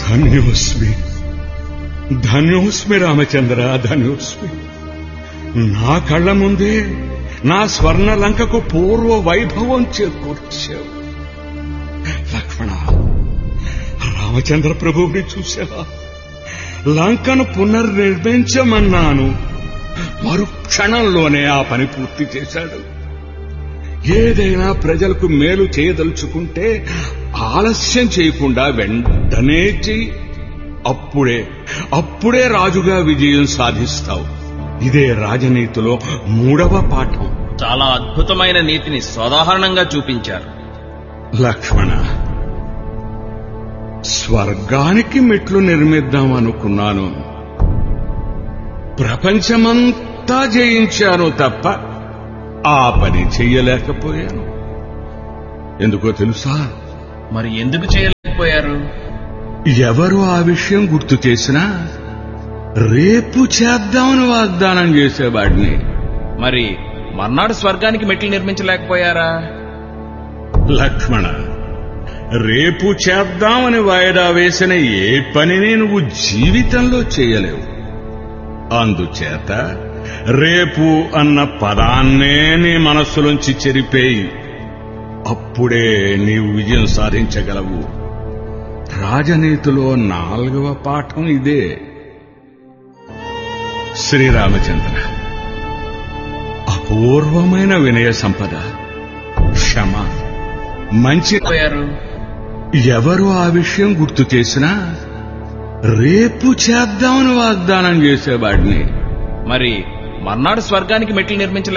ధన్యోస్మి ధన్యోస్మి రామచంద్ర ధన్యోస్మి నా కళ్ళ ముందే నా స్వర్ణ లంకకు పూర్వ వైభవం చేకూర్చావు లక్ష్మణ రామచంద్ర ప్రభువుని చూసావా లంకను పునర్నిర్మించమన్నాను మరుక్షణంలోనే ఆ పని పూర్తి చేశాడు ఏదైనా ప్రజలకు మేలు చేయదలుచుకుంటే ఆలస్యం చేయకుండా వెంటనే చెయ్యి అప్పుడే అప్పుడే రాజుగా విజయం సాధిస్తావు ఇదే రాజనీతిలో మూడవ పాఠం చాలా అద్భుతమైన నీతిని సాధారణంగా చూపించారు లక్ష్మణ స్వర్గానికి మెట్లు నిర్మిద్దాం అనుకున్నాను ప్రపంచమంతా జయించాను తప్ప ఆ పని చెయ్యలేకపోయాను ఎందుకో తెలుసా మరి ఎందుకు చేయలేకపోయారు ఎవరు ఆ విషయం గుర్తు చేసినా రేపు చేద్దామని వాగ్దానం చేసేవాడిని మరి మర్నాడు స్వర్గానికి మెట్లు నిర్మించలేకపోయారా లక్ష్మణ రేపు చేద్దామని వాయిదా వేసిన ఏ పనిని నువ్వు జీవితంలో చేయలేవు అందుచేత రేపు అన్న పదాన్నే నీ మనస్సులోంచి చెరిపేయి అప్పుడే నీవు విజయం సాధించగలవు రాజనీతిలో నాలుగవ పాఠం ఇదే శ్రీరామచంద్ర అపూర్వమైన వినయ సంపద క్షమ మంచి పోయారు ఎవరు ఆ విషయం గుర్తు చేసినా రేపు చేద్దామని వాగ్దానం చేసేవాడిని మరి మర్నాడు స్వర్గానికి మెట్లు నిర్మించలే